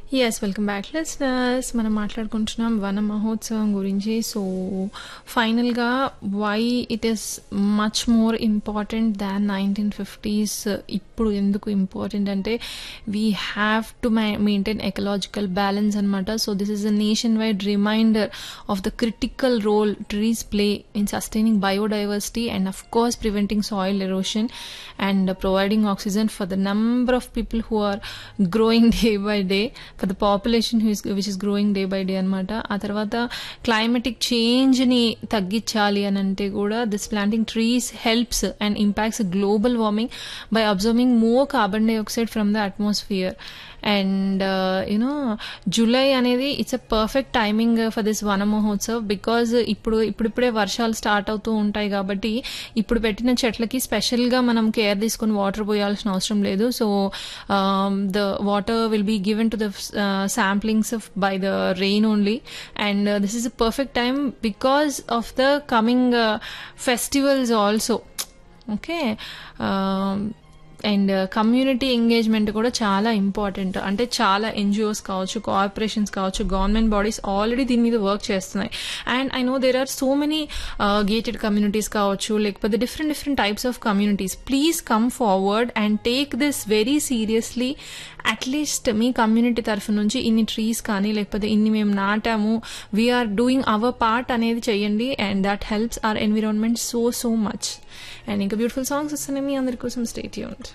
yes welcome back listeners మనం మాట్లాడుకుంటున్నాం వన మహోత్సవం గురించి సో ఫైనల్గా why it is much more important than nineteen fifties ఇప్పుడు ఎందుకు ఇంపార్టెంట్ అంటే we have to maintain ecological balance అనమాట so this is a nationwide reminder of the critical role trees play in sustaining biodiversity and of course preventing soil erosion and providing oxygen for the number of people who are growing day by day for the population which is growing day by day అనమాట ఆ తర్వాత climatic change ని తగ్గించాలి అని అంటే కూడా this planting trees helps and impacts global warming by absorbing more carbon dioxide from the atmosphere and you know July అనేది it's a perfect timing for this Vana Mahotsav because ఇప్పుడు ఇప్పుడిప్పుడే వర్షాలు స్టార్ట్ అవుతూ ఉంటాయి కాబట్టి ఇప్పుడు పెట్టిన చెట్లకి స్పెషల్గా మనం కేర్ తీసుకొని వాటర్ పోయాల్సిన అవసరం లేదు so the water will be given to the saplings of by the rain only and this is a perfect time because of the coming festivals also okay and community engagement కూడా చాలా important అంటే చాలా NGOs కావచ్చు corporations కావచ్చు government bodies already దీని మీద work చేస్తున్నాయి and I know there are so many gated communities కావచ్చు లేకపోతే different different types of communities please come forward and take this very seriously at least మీ కమ్యూనిటీ తరఫు నుంచి ఇన్ని ట్రీస్ కానీ లేకపోతే ఇన్ని మేము నాటాము వీఆర్ డూయింగ్ అవర్ పార్ట్ అనేది చేయండి and that helps our environment so so much and ఇంకా బ్యూటిఫుల్ సాంగ్స్ వస్తున్నాయి మీ అందరి కోసం స్టేట్ యూనిట్